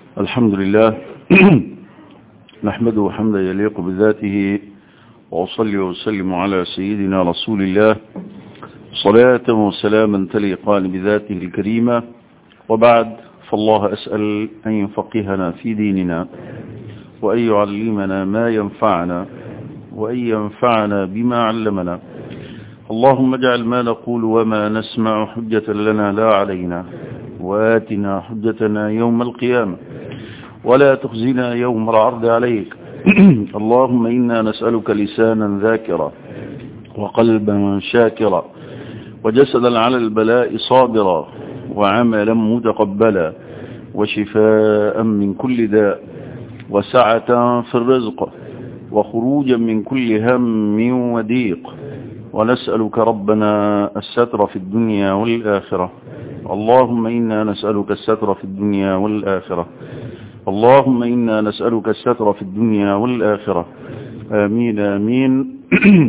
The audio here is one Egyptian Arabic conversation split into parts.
الحمد لله نحمده حمدا يليق بذاته وأصلي وسلم على سيدنا رسول الله صلاة وسلاما تليقان بذاته الكريمة وبعد فالله أسأل أن يفقهنا في ديننا وأن يعلمنا ما ينفعنا وأن ينفعنا بما علمنا اللهم اجعل ما نقول وما نسمع حجة لنا لا علينا وآتنا حجتنا يوم القيامة ولا تخزنا يوم العرض عليك اللهم إنا نسألك لسانا ذاكرا وقلبا شاكرا وجسدا على البلاء صابرا وعملا متقبلا وشفاء من كل داء وسعة في الرزق وخروجا من كل هم وضيق ونسألك ربنا الستر في الدنيا والآخرة اللهم إنا نسألك الستر في الدنيا والآخرة اللهم إنا نسألك الستر في الدنيا والآخرة آمين آمين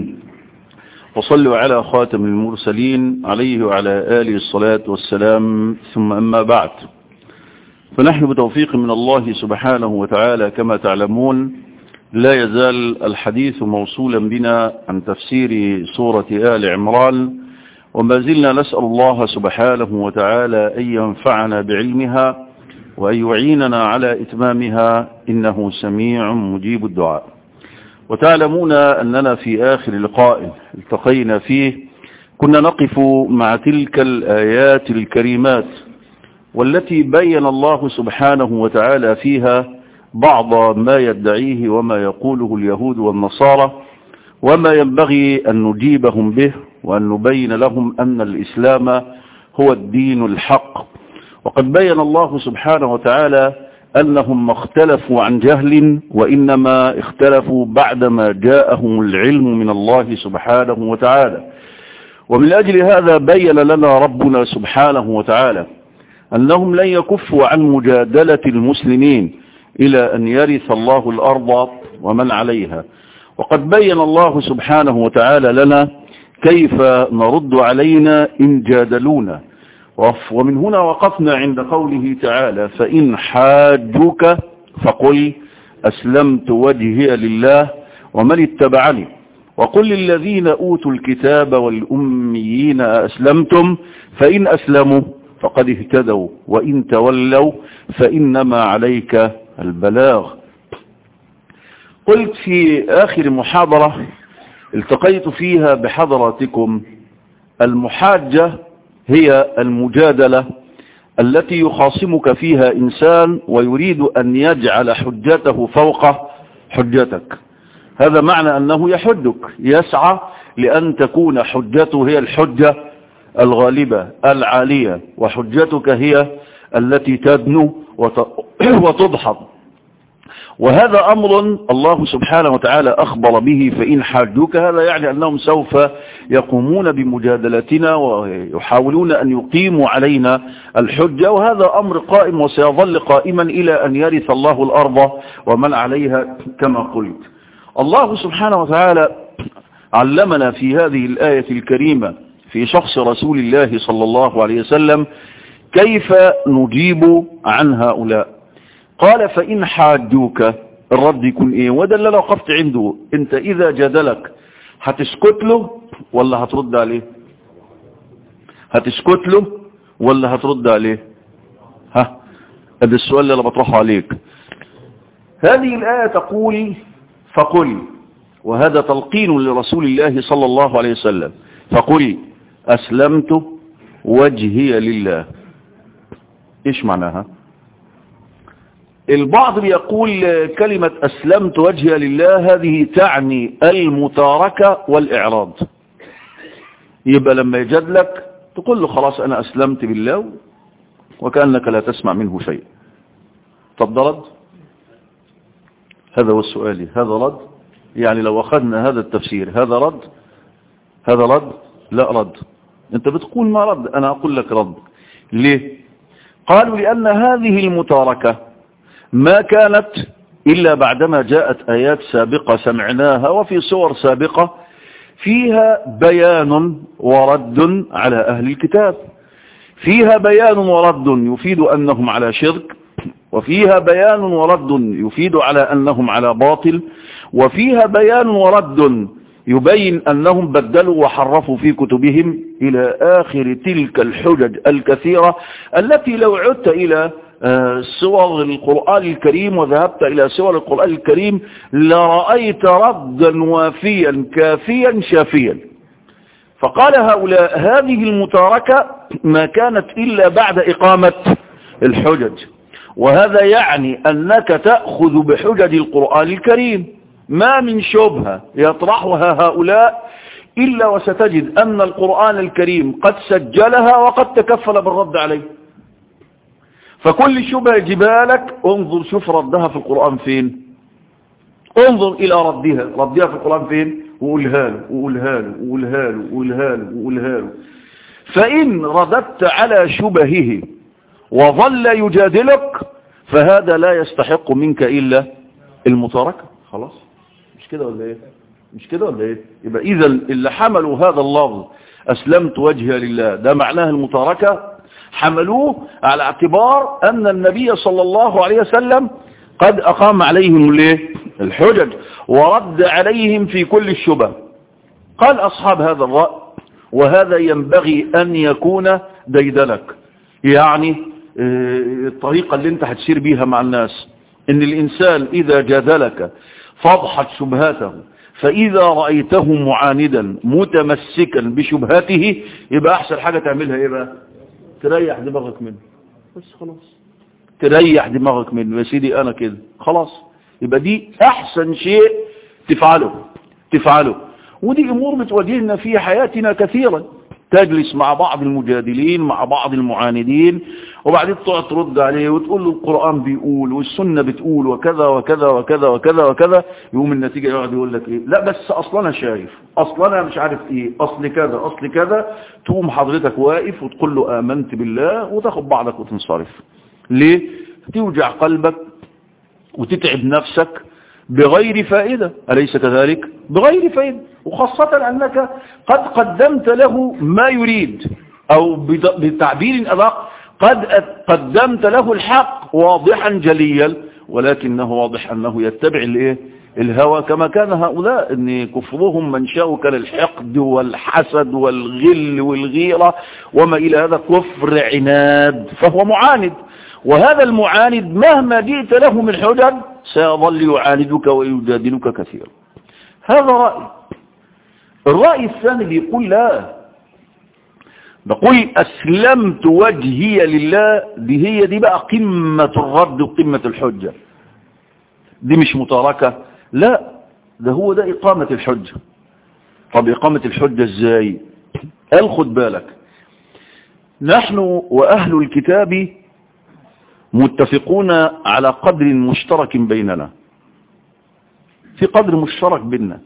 وصلوا على خاتم المرسلين عليه وعلى آله الصلاة والسلام ثم أما بعد فنحن بتوفيق من الله سبحانه وتعالى كما تعلمون لا يزال الحديث موصولا بنا عن تفسير سورة آل عمران وما زلنا نسأل الله سبحانه وتعالى أن ينفعنا بعلمها وأن يعيننا على إتمامها إنه سميع مجيب الدعاء وتعلمون أننا في آخر لقاء التقينا فيه كنا نقف مع تلك الآيات الكريمات والتي بين الله سبحانه وتعالى فيها بعض ما يدعيه وما يقوله اليهود والنصارى وما ينبغي أن نجيبهم به وأن نبين لهم أن الإسلام هو الدين الحق وقد بين الله سبحانه وتعالى أنهم ما اختلفوا عن جهل وإنما اختلفوا بعدما جاءهم العلم من الله سبحانه وتعالى ومن أجل هذا بين لنا ربنا سبحانه وتعالى أنهم لن يكفوا عن مجادلة المسلمين إلى أن يرث الله الأرض ومن عليها وقد بين الله سبحانه وتعالى لنا كيف نرد علينا إن جادلونا ومن هنا وقفنا عند قوله تعالى فإن حاجوك فقل أسلمت وجهي لله ومن اتبعني وقل للذين أوتوا الكتاب والأميين أسلمتم فإن أسلموا فقد اهتدوا وإن تولوا فإنما عليك البلاغ قلت في آخر محاضرة التقيت فيها بحضراتكم المحاجة هي المجادلة التي يخاصمك فيها إنسان ويريد أن يجعل حجته فوق حجتك هذا معنى أنه يحجك يسعى لأن تكون حجته هي الحجة الغالبة العالية وحجتك هي التي تدنو وتضحض وهذا أمر الله سبحانه وتعالى أخبر به فإن حاجوك هذا يعني أنهم سوف يقومون بمجادلتنا ويحاولون أن يقيموا علينا الحجة وهذا أمر قائم وسيظل قائما إلى أن يرث الله الأرض ومن عليها كما قلت الله سبحانه وتعالى علمنا في هذه الآية الكريمة في شخص رسول الله صلى الله عليه وسلم كيف نجيب عن هؤلاء قال فإن حاجوك الرد يكون ايه وده اللي انا وقفت عنده انت اذا جادلك هتسكت له ولا هترد عليه هتسكت له ولا هترد عليه ها هذا السؤال اللي انا بطرحه عليك هذه الآية تقول فقل وهذا تلقين لرسول الله صلى الله عليه وسلم فقل أسلمت وجهي لله ايش معناها البعض بيقول كلمة أسلمت وجهي لله هذه تعني المتاركة والإعراض يبقى لما يجادلك تقول له خلاص أنا أسلمت بالله وكأنك لا تسمع منه شيء طب ده رد هذا هو السؤال هذا رد يعني لو أخذنا هذا التفسير هذا رد هذا رد لا رد انت بتقول ما رد أنا أقول لك رد ليه قالوا لأن هذه المتاركة ما كانت إلا بعدما جاءت آيات سابقة سمعناها وفي صور سابقة فيها بيان ورد على أهل الكتاب فيها بيان ورد يفيد أنهم على شرك وفيها بيان ورد يفيد على أنهم على باطل وفيها بيان ورد يبين أنهم بدلوا وحرفوا في كتبهم إلى آخر تلك الحجج الكثيرة التي لو عدت إلى سور القرآن الكريم وذهبت إلى سور القرآن الكريم لرأيت ردا وافيا كافيا شافيا فقال هؤلاء هذه المتاركة ما كانت إلا بعد إقامة الحجج وهذا يعني أنك تأخذ بحجج القرآن الكريم ما من شبهة يطرحها هؤلاء إلا وستجد أن القرآن الكريم قد سجلها وقد تكفل بالرد عليه فكل شبهة جبالك انظر شوف ردها في القرآن فين انظر إلى ردها ردها في القرآن فين وقولها له وقولها له وقولها له وقولها له وقولها له فإن رددت على شبهه وظل يجادلك فهذا لا يستحق منك إلا المتاركة خلاص مش كده ولا ايه مش كده ولا ايه يبقى اذا اللي حملوا هذا اللفظ اسلمت وجهي لله ده معناه المتاركة حملوه على اعتبار ان النبي صلى الله عليه وسلم قد اقام عليهم الايه الحجج ورد عليهم في كل الشبه قال اصحاب هذا الرأي وهذا ينبغي ان يكون ديدلك يعني الطريقة اللي انت هتسير بيها مع الناس ان الانسان اذا جادلك فاضحت شبهاته فإذا رأيته معاندا متمسكا بشبهاته يبقى أحسن حاجة تعملها إيه بقى تريح دماغك منه بس خلاص تريح دماغك منه يا سيدي أنا كده خلاص يبقى دي أحسن شيء تفعله تفعله ودي أمور بتواجهنا في حياتنا كثيرا تجلس مع بعض المجادلين مع بعض المعاندين وبعدين تقعد ترد عليه وتقول له القرآن بيقول والسنة بتقول وكذا وكذا وكذا وكذا وكذا يقوم النتيجة يقعد يقول لك ايه لا بس اصلا انا شايف اصلا انا مش عارف ايه اصل كذا اصل كذا تقوم حضرتك واقف وتقول له امنت بالله وتاخد بعضك وتنصرف ليه توجع قلبك وتتعب نفسك بغير فائدة أليس كذلك بغير فائدة وخاصة أنك قد قدمت له ما يريد أو بتعبير أدق قد قدمت له الحق واضحا جليا ولكنه واضح أنه يتبع الايه الهوى كما كان هؤلاء ان كفرهم منشأه كان الحقد والحسد والغل والغيرة وما إلى هذا كفر عناد فهو معاند وهذا المعاند مهما جئت له من حجج سيظل يعاندك ويجادلك كثيرا هذا رأي الرأي الثاني بيقول لا بقول أسلمت وجهي لله دي هي دي بقى قمة الرد وقمة الحجة دي مش متاركة لا ده هو ده إقامة الحجة طب إقامة الحجة ازاي قال خد بالك نحن وأهل الكتاب متفقون على قدر مشترك بيننا في قدر مشترك بيننا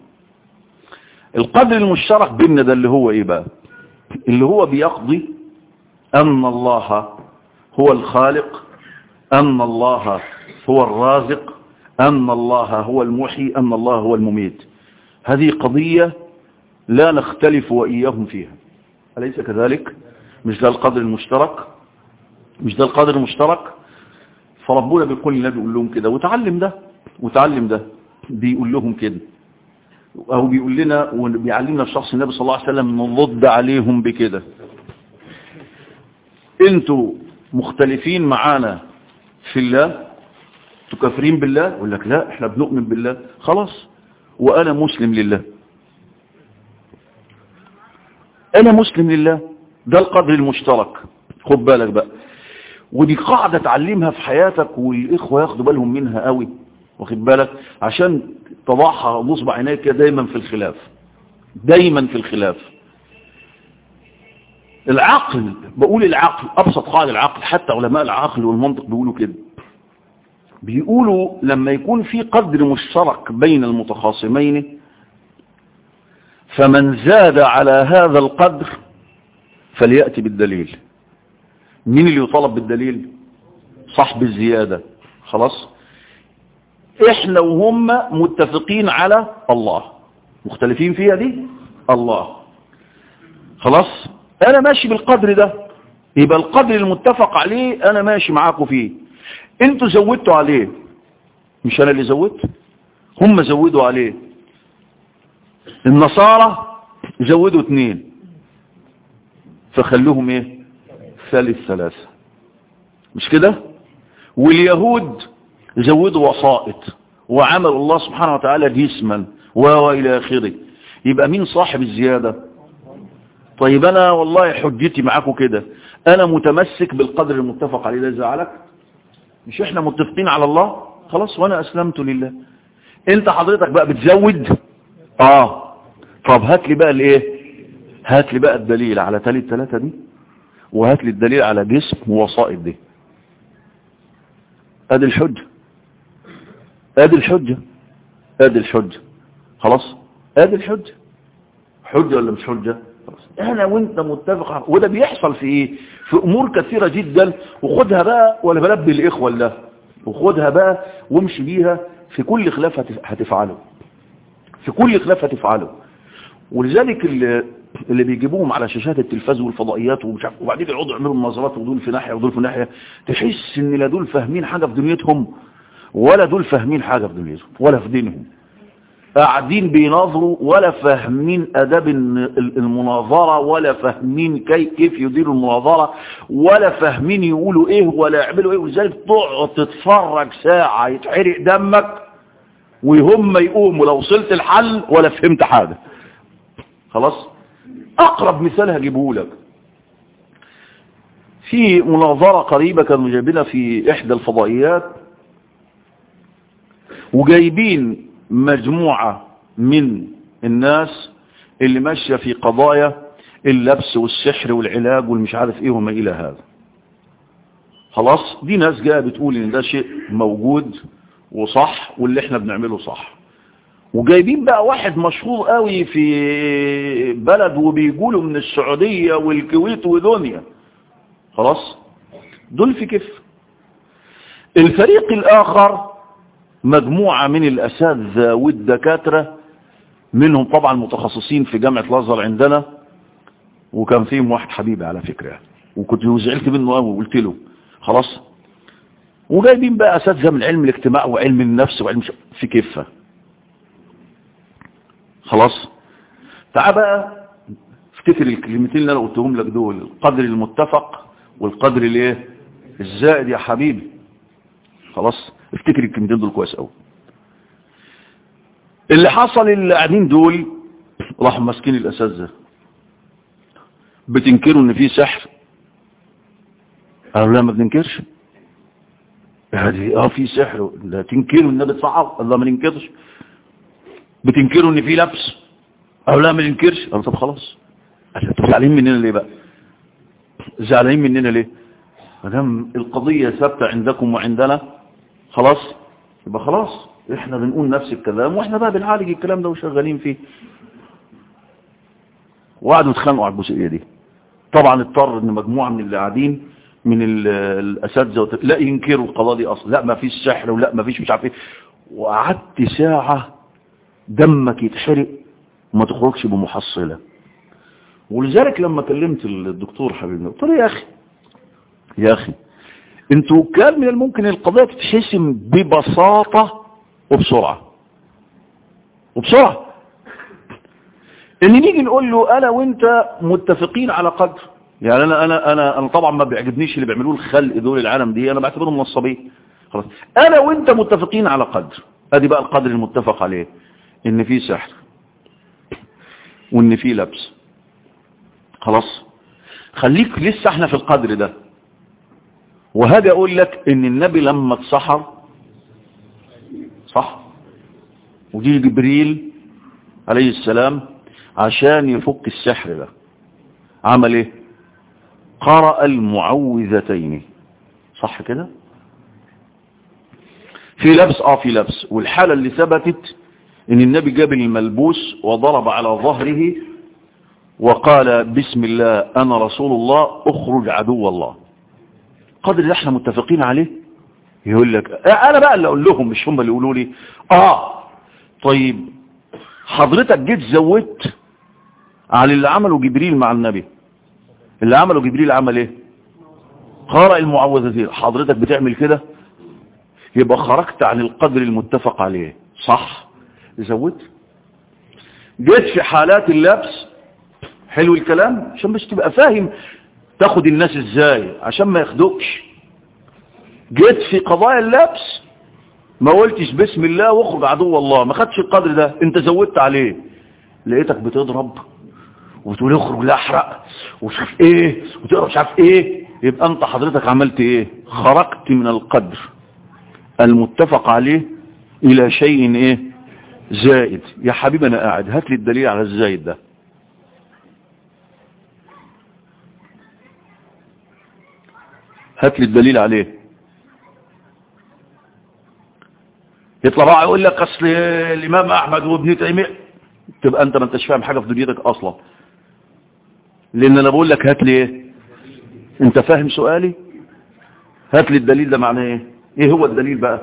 القدر المشترك بيننا ده اللي هو ايه بقى اللي هو بيقضي ان الله هو الخالق ان الله هو الرازق ان الله هو المحيي ان الله هو المميت هذه قضية لا نختلف وإياهم فيها أليس كذلك مش ده القدر المشترك مش ده القدر المشترك فربنا بيقول لنا بيقول لهم كده وتعلم ده وتعلم ده بيقول لهم كده أو بيقول لنا وبيعلمنا الشخص النبي صلى الله عليه وسلم نرد عليهم بكده انتوا مختلفين معانا في الله تكفرين بالله يقول لك لا احنا بنؤمن بالله خلاص وانا مسلم لله انا مسلم لله ده القدر المشترك خد بالك بقى ودي قاعدة تعلمها في حياتك والإخوة ياخدوا بالهم منها قوي واخد بالك عشان تضعها نصب عينيك كده دايما في الخلاف دايما في الخلاف العقل بقول العقل أبسط قاعدة العقل حتى علماء العقل والمنطق بيقولوا كده بيقولوا لما يكون في قدر مشترك بين المتخاصمين فمن زاد على هذا القدر فليأتي بالدليل مين اللي يطالب بالدليل صاحب الزيادة خلاص احنا وهم متفقين على الله مختلفين فيها دي الله خلاص انا ماشي بالقدر ده يبقى القدر المتفق عليه انا ماشي معاكم فيه انتوا زودتوا عليه مش انا اللي زودت هم زودوا عليه النصارى زودوا اثنين فخلوهم ايه ثالث ثلاثة مش كده واليهود زودوا وسائط وعمل الله سبحانه وتعالى جسما والى اخره يبقى مين صاحب الزيادة طيب انا والله حجتي معاكم كده انا متمسك بالقدر المتفق عليه ده زعلك مش احنا متفقين على الله خلاص وانا اسلمت لله انت حضرتك بقى بتزود اه طب هات لي بقى الايه هات لي بقى الدليل على تالي الثلاثة دي وهات لي الدليل على جسم ووسائط دي ادي الحجة ادي الحجة ادي الحجة خلاص ادي الحجة حجة ولا مش حجة خلاص انا وانت متفق وده بيحصل في ايه في امور كثيرة جدا وخدها بقى ولا بلبي الاخوة الله وخدها بقى وامشي بيها في كل خلاف هتفعله في كل خلاف هتفعله ولذلك اللي, اللي بيجيبوهم على شاشات التلفاز والفضائيات ومش عارف وبعدين يقعدوا يعملوا مناظرات ودول في ناحيه ودول في ناحيه تحس ان لا دول فاهمين حاجه في دنيتهم ولا دول فاهمين حاجه في دنيتهم ولا في دينهم قاعدين بيناظروا ولا فاهمين اداب المناظره ولا فاهمين كي كيف يديروا المناظره ولا فاهمين يقولوا ايه ولا يعملوا ايه ولذلك تقعد تتفرج ساعه يتحرق دمك وهم يقوموا لو وصلت الحل ولا فهمت حاجه خلاص اقرب مثال هجيبه لك في مناظره قريبه كانوا جايبينها في احدى الفضائيات وجايبين مجموعة من الناس اللي ماشية في قضايا اللبس والسحر والعلاج والمش عارف ايه وما الى هذا خلاص دي ناس جايه بتقول ان ده شيء موجود وصح واللي احنا بنعمله صح وجايبين بقى واحد مشهور قوي في بلد وبيقولوا من السعودية والكويت ودنيا خلاص دول في كيف الفريق الاخر مجموعة من الأساتذة والدكاترة منهم طبعا متخصصين في جامعة الأزهر عندنا وكان فيهم واحد حبيبي على فكرة وكنت زعلت منه قوي وقلت له خلاص وجايبين بقى أساتذة من علم الاجتماع وعلم النفس وعلم في كفة خلاص تعال بقى افتكر الكلمتين اللي انا قلتهم لك دول القدر المتفق والقدر الايه الزائد يا حبيبي خلاص افتكر الكلمتين دول كويس قوي اللي حصل اللي قاعدين دول راحوا ماسكين الاساتذه بتنكروا ان في سحر قالوا لا ما بننكرش هذه اه في سحر لا تنكروا النبي تصعب الله ما ننكرش بتنكروا ان في لبس قالوا لا ما ننكرش قالوا طب خلاص انتوا زعلانين مننا ليه بقى زعلانين مننا ليه ما دام القضيه ثابته عندكم وعندنا خلاص يبقى خلاص احنا بنقول نفس الكلام واحنا بقى بنعالج الكلام ده وشغالين فيه وقعدوا يتخانقوا على الجزئيه دي طبعا اضطر ان مجموعه من اللي قاعدين من الاساتذه لا ينكروا القضايا دي اصلا لا ما فيش سحر ولا ما فيش مش عارف ايه وقعدت ساعه دمك يتحرق وما تخرجش بمحصله ولذلك لما كلمت الدكتور حبيبنا قلت له يا اخي يا اخي انتوا كان من الممكن القضية تتحسم ببساطة وبسرعة وبسرعة ان نيجي نقول له انا وانت متفقين على قدر يعني انا انا انا انا طبعا ما بيعجبنيش اللي بيعملوه الخلق دول العالم دي انا بعتبرهم نصابين خلاص انا وانت متفقين على قدر ادي بقى القدر المتفق عليه ان في سحر وان في لبس خلاص خليك لسه احنا في القدر ده وهذا اقول لك ان النبي لما اتسحر صح وجي جبريل عليه السلام عشان يفك السحر ده عمل ايه قرأ المعوذتين صح كده في لبس اه في لبس والحالة اللي ثبتت ان النبي جاب الملبوس وضرب على ظهره وقال بسم الله انا رسول الله اخرج عدو الله قدر اللي احنا متفقين عليه يقول لك انا بقى اللي اقول لهم مش هم اللي يقولوا لي اه طيب حضرتك جيت زودت على اللي عمله جبريل مع النبي اللي عمله جبريل عمل ايه قارئ المعوذتين حضرتك بتعمل كده يبقى خرجت عن القدر المتفق عليه صح زودت جيت في حالات اللبس حلو الكلام عشان بس تبقى فاهم تاخد الناس ازاي عشان ما ياخدوكش جيت في قضايا اللبس ما قلتش بسم الله واخرج عدو الله ما خدش القدر ده انت زودت عليه لقيتك بتضرب وتقول اخرج لا احرق ومش عارف ايه وتقرا مش عارف ايه يبقى انت حضرتك عملت ايه خرجت من القدر المتفق عليه الى شيء ايه زائد يا حبيبي انا قاعد هات لي الدليل على الزايد ده هات لي الدليل عليه يطلع بقى يقول لك اصل الامام احمد وابن تيميه تبقى انت ما انتش فاهم حاجه في دنيتك اصلا لان انا بقول لك هات لي ايه انت فاهم سؤالي هات لي الدليل ده معناه ايه ايه هو الدليل بقى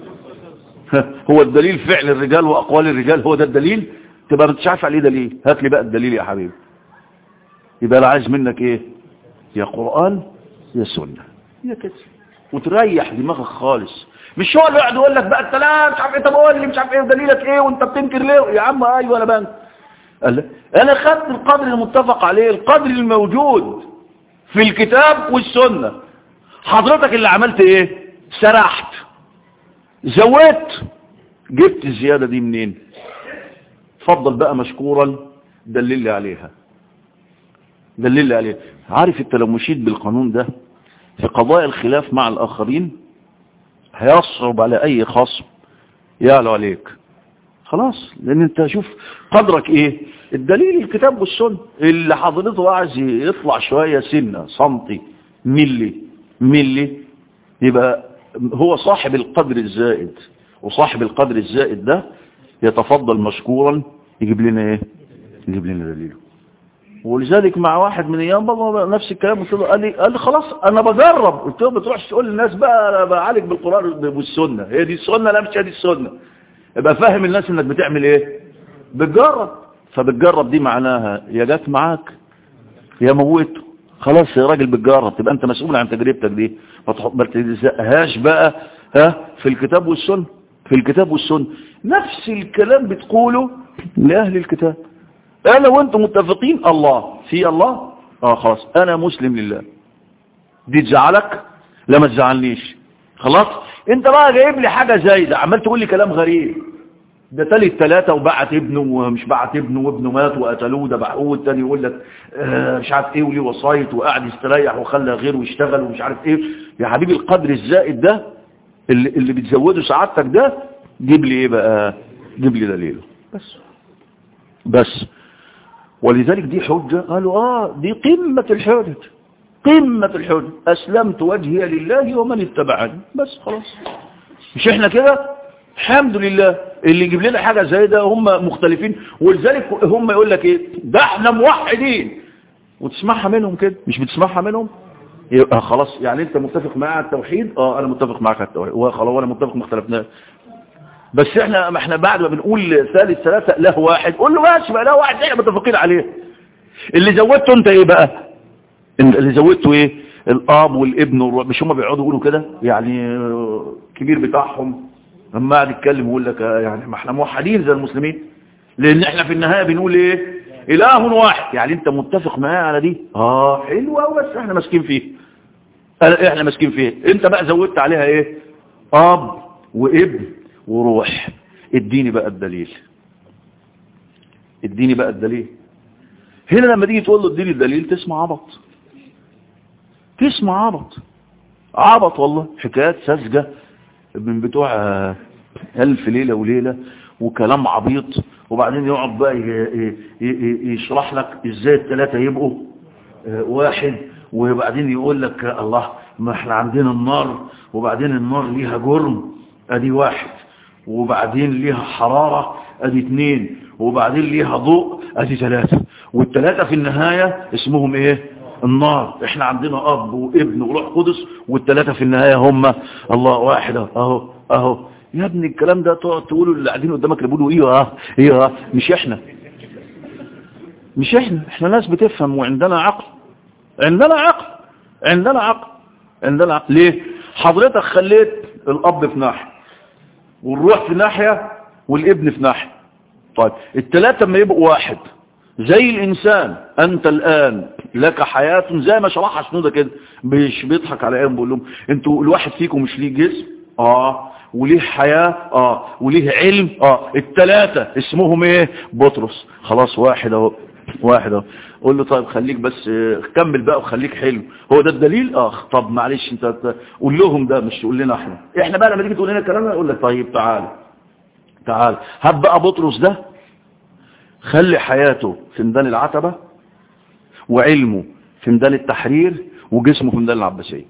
هو الدليل فعل الرجال واقوال الرجال هو ده الدليل تبقى ما انتش عارف عليه دليل هات لي بقى الدليل يا حبيبي يبقى انا عايز منك ايه يا قران يا سنه يا كده وتريح دماغك خالص مش هو اللي يقعد يقول لك بقى انت لا مش عارف ايه طب قول لي مش عارف ايه ودليلك ايه وانت بتنكر ليه يا عم ايوه انا بنكر قال لا انا خدت القدر المتفق عليه القدر الموجود في الكتاب والسنه حضرتك اللي عملت ايه سرحت زودت جبت الزياده دي منين اتفضل بقى مشكورا دلل لي عليها دلل لي عليها عارف انت لو مشيت بالقانون ده في قضايا الخلاف مع الآخرين هيصعب على أي خصم يعلو عليك خلاص لأن انت شوف قدرك ايه الدليل الكتاب والسنة اللي حضرته عايز يطلع شوية سنة سنتي ملي ملي يبقى هو صاحب القدر الزائد وصاحب القدر الزائد ده يتفضل مشكورا يجيب لنا ايه يجيب لنا دليله ولذلك مع واحد من ايام بابا نفس الكلام قلت له قال لي قال لي خلاص انا بجرب قلت له ما تروحش تقول للناس بقى انا بعالج بالقران والسنه هي دي السنه لا مش هي دي السنه يبقى فاهم الناس انك بتعمل ايه بتجرب فبتجرب دي معناها يا جت معاك يا موته خلاص يا راجل بتجرب تبقى انت مسؤول عن تجربتك دي ما تلزقهاش بقى ها في الكتاب والسنه في الكتاب والسنه نفس الكلام بتقوله لاهل الكتاب انا وانت متفقين الله في الله اه خلاص انا مسلم لله دي تزعلك لا ما تزعلنيش خلاص انت بقى جايب لي حاجة زايدة عمال تقول لي كلام غريب ده تالت ثلاثة وبعت ابنه ومش بعت ابنه وابنه مات وقتلوه ده باعوه والتاني يقول لك آه مش عارف ايه وليه وصايت وقاعد يستريح وخلى غيره يشتغل ومش عارف ايه يا حبيبي القدر الزائد ده اللي, اللي بتزوده سعادتك ده جيب لي ايه بقى جيب لي دليله بس بس ولذلك دي حجة قالوا آه دي قمة الحجة قمة الحجة أسلمت وجهي لله ومن اتبعني بس خلاص مش احنا كده الحمد لله اللي يجيب لنا حاجة زي ده هم مختلفين ولذلك هم يقول لك ايه ده احنا موحدين وتسمعها منهم كده مش بتسمعها منهم يبقى خلاص يعني انت متفق معايا على التوحيد اه انا متفق معاك على التوحيد وخلاص وانا متفق ما اختلفناش بس احنا ما احنا بعد ما بنقول ثالث ثلاثة له واحد قول له ماشي بقى له واحد احنا متفقين عليه اللي زودته انت ايه بقى اللي زودته ايه الاب والابن والروح مش هم بيقعدوا يقولوا كده يعني كبير بتاعهم لما قاعد يتكلم يقول لك يعني ما احنا موحدين زي المسلمين لان احنا في النهايه بنقول ايه اله واحد يعني انت متفق معايا على دي اه حلوه بس احنا ماسكين فيه احنا ماسكين فيه انت بقى زودت عليها ايه اب وابن وروح اديني بقى الدليل اديني بقى الدليل هنا لما تيجي تقول له اديني الدليل تسمع عبط تسمع عبط عبط والله حكايات ساذجة من بتوع ألف ليلة وليلة وكلام عبيط وبعدين يقعد بقى يشرح لك ازاي الثلاثة يبقوا واحد وبعدين يقول لك الله ما احنا عندنا النار وبعدين النار ليها جرم ادي واحد وبعدين ليها حرارة ادي اثنين وبعدين ليها ضوء ادي ثلاثة والثلاثة في النهاية اسمهم ايه النار احنا عندنا اب وابن وروح قدس والثلاثة في النهاية هم الله واحد اهو اهو يا ابني الكلام ده تقعد تقوله اللي قاعدين قدامك اللي بيقولوا ايه اه ايه اه مش احنا مش احنا احنا ناس بتفهم وعندنا عقل عندنا عقل عندنا عقل عندنا عقل ليه حضرتك خليت الاب في ناحيه والروح في ناحيه والابن في ناحيه طيب الثلاثه لما يبقوا واحد زي الانسان انت الان لك حياه زي ما شرحها شنوده كده مش بيضحك على ايام بيقول لهم انتوا الواحد فيكم مش ليه جسم اه وليه حياة اه وليه علم اه التلاتة اسمهم ايه بطرس خلاص واحد اهو واحد اهو قول له طيب خليك بس اه كمل بقى وخليك حلو هو ده الدليل اه طب معلش انت قول لهم ده مش تقول لنا احنا احنا بقى لما تيجي تقول لنا الكلام ده اقول لك طيب تعال تعال هات بقى بطرس ده خلي حياته في ميدان العتبة وعلمه في ميدان التحرير وجسمه في ميدان العباسية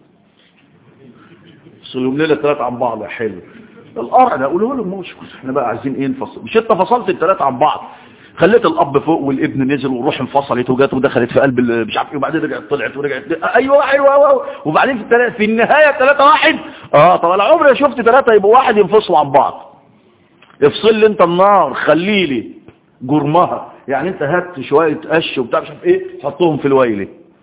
فصلهم لنا الثلاثة عن بعض يا حلو القرع ده قولوا لهم مش احنا بقى عايزين ايه نفصل مش انت فصلت الثلاثة عن بعض خليت الاب فوق والابن نزل والروح انفصلت وجات ودخلت في قلب مش عارف ايه وبعدين رجعت طلعت ورجعت ايوه ايوه ايوه وبعدين في الثلاثة في النهايه ثلاثة واحد اه طب انا عمري شفت ثلاثة يبقوا واحد ينفصلوا عن بعض افصل لي انت النار خلي لي جرمها يعني انت هات شويه قش وبتاع مش عارف ايه حطهم في الويله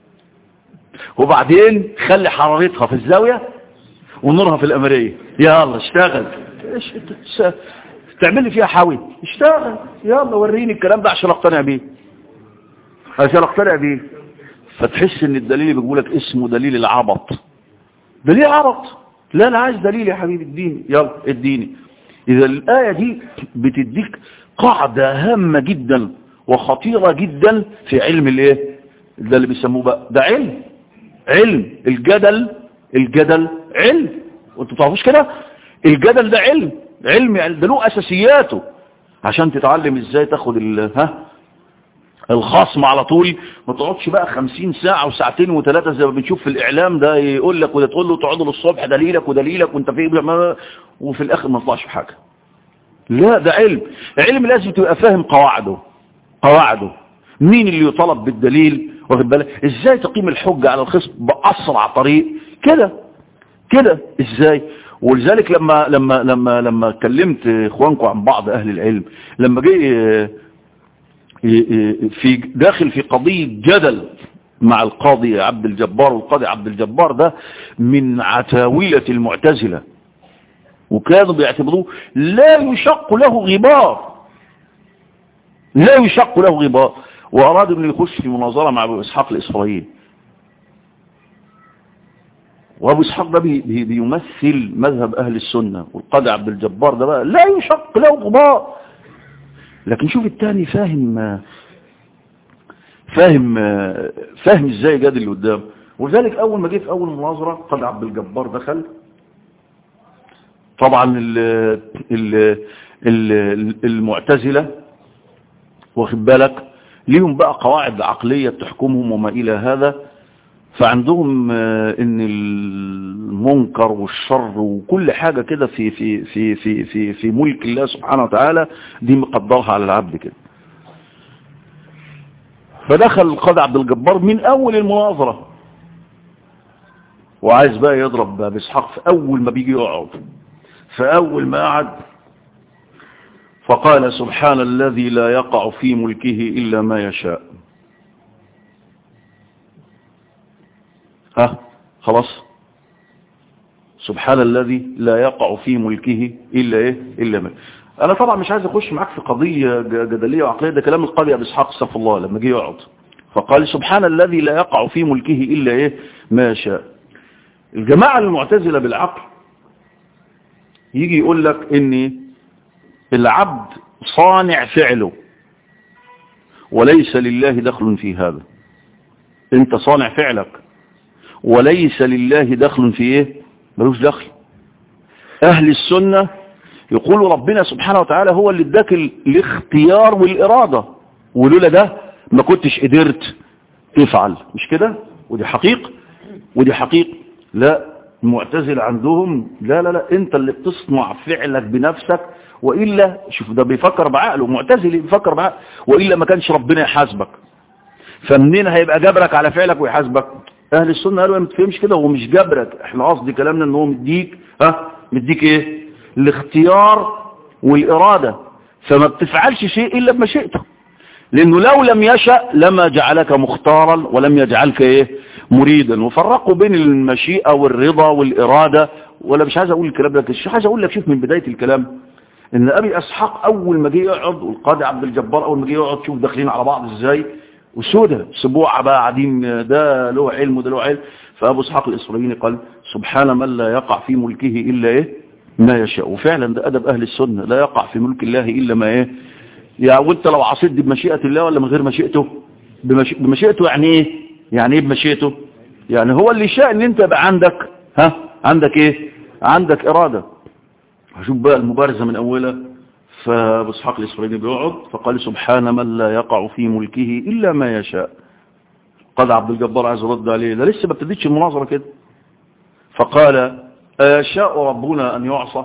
وبعدين خلي حرارتها في الزاويه ونورها في الامريه يلا اشتغل ايش تعمل لي فيها حاوي اشتغل يلا وريني الكلام ده عشان اقتنع بيه عشان اقتنع بيه فتحس ان الدليل اللي بيقول لك اسمه دليل العبط دليل عبط لا انا عايز دليل يا حبيبي اديني يلا اديني اذا الايه دي بتديك قاعده هامه جدا وخطيره جدا في علم الايه ده اللي بيسموه بقى ده علم علم الجدل الجدل علم وانتوا تعرفوش كده الجدل ده علم علم يعني ده له اساسياته عشان تتعلم ازاي تاخد ال ها الخصم على طول ما تقعدش بقى خمسين ساعة وساعتين وثلاثة زي ما بنشوف في الإعلام ده يقول لك وده تقول له تقعدوا للصبح دليلك ودليلك وانت في وفي الآخر ما طلعش بحاجة لا ده علم علم لازم تبقى فاهم قواعده قواعده مين اللي يطلب بالدليل واخد بالك ازاي تقيم الحجة على الخصم بأسرع طريق كده كده ازاي ولذلك لما لما لما لما كلمت اخوانكم عن بعض اهل العلم لما جه في داخل في قضية جدل مع القاضي عبد الجبار والقاضي عبد الجبار ده من عتاولة المعتزلة وكانوا بيعتبروه لا يشق له غبار لا يشق له غبار وأراد أن يخش في مناظرة مع أبو إسحاق الإسرائيلي وأبو إسحاق ده بي بي بيمثل مذهب أهل السنة والقاضي عبد الجبار ده بقى لا يشق له غبار لكن شوف التاني فاهم فاهم فاهم ازاي جاد اللي قدام ولذلك اول ما جه في اول مناظره قاضي عبد الجبار دخل طبعا ال ال ال المعتزله واخد بالك ليهم بقى قواعد عقليه بتحكمهم وما الى هذا فعندهم ان المنكر والشر وكل حاجة كده في في في في في في ملك الله سبحانه وتعالى دي مقدرها على العبد كده فدخل القاضي عبد الجبار من اول المناظرة وعايز بقى يضرب باسحاق في اول ما بيجي يقعد فاول ما قعد فقال سبحان الذي لا يقع في ملكه الا ما يشاء ها خلاص سبحان الذي لا يقع في ملكه إلا إيه إلا من أنا طبعا مش عايز أخش معاك في قضية جدلية وعقلية ده كلام القاضي أبي إسحاق استغفر الله لما جه يقعد فقال سبحان الذي لا يقع في ملكه إلا إيه ما شاء الجماعة المعتزلة بالعقل يجي يقول لك إن العبد صانع فعله وليس لله دخل في هذا انت صانع فعلك وليس لله دخل في ايه ملوش دخل اهل السنة يقولوا ربنا سبحانه وتعالى هو اللي اداك الاختيار والارادة ولولا ده ما كنتش قدرت تفعل مش كده ودي حقيقة ودي حقيقة لا المعتزل عندهم لا لا لا انت اللي بتصنع فعلك بنفسك وإلا شوف ده بيفكر بعقله معتزل بيفكر بعقله وإلا ما كانش ربنا يحاسبك فمنين هيبقى جبرك على فعلك ويحاسبك اهل السنه قالوا ما تفهمش كده هو مش جبرك احنا قصدي كلامنا ان هو مديك ها مديك ايه الاختيار والاراده فما بتفعلش شيء الا بمشيئته لانه لو لم يشأ لما جعلك مختارا ولم يجعلك ايه مريدا وفرقوا بين المشيئة والرضا والارادة ولا مش عايز اقول الكلام ده مش عايز اقول لك شوف من بداية الكلام ان ابي اسحاق اول ما جه يقعد والقاضي عبد الجبار اول ما جه يقعد شوف داخلين على بعض ازاي وسودة سبوعة بقى قاعدين ده له علم وده له علم فابو اسحاق الاسرائيلي قال سبحان من لا يقع في ملكه الا ايه ما يشاء وفعلا ده ادب اهل السنه لا يقع في ملك الله الا ما ايه يا وانت لو عصيت دي بمشيئه الله ولا من غير مشيئته بمشي... بمشيئته يعني ايه يعني ايه بمشيئته يعني هو اللي شاء ان انت يبقى عندك ها عندك ايه عندك اراده شوف بقى المبارزه من اولها فابو اسحاق الاسرائيلي بيقعد فقال سبحان من لا يقع في ملكه الا ما يشاء قال عبد الجبار عايز يرد عليه ده لسه ما ابتدتش المناظره كده فقال أيشاء ربنا أن يعصى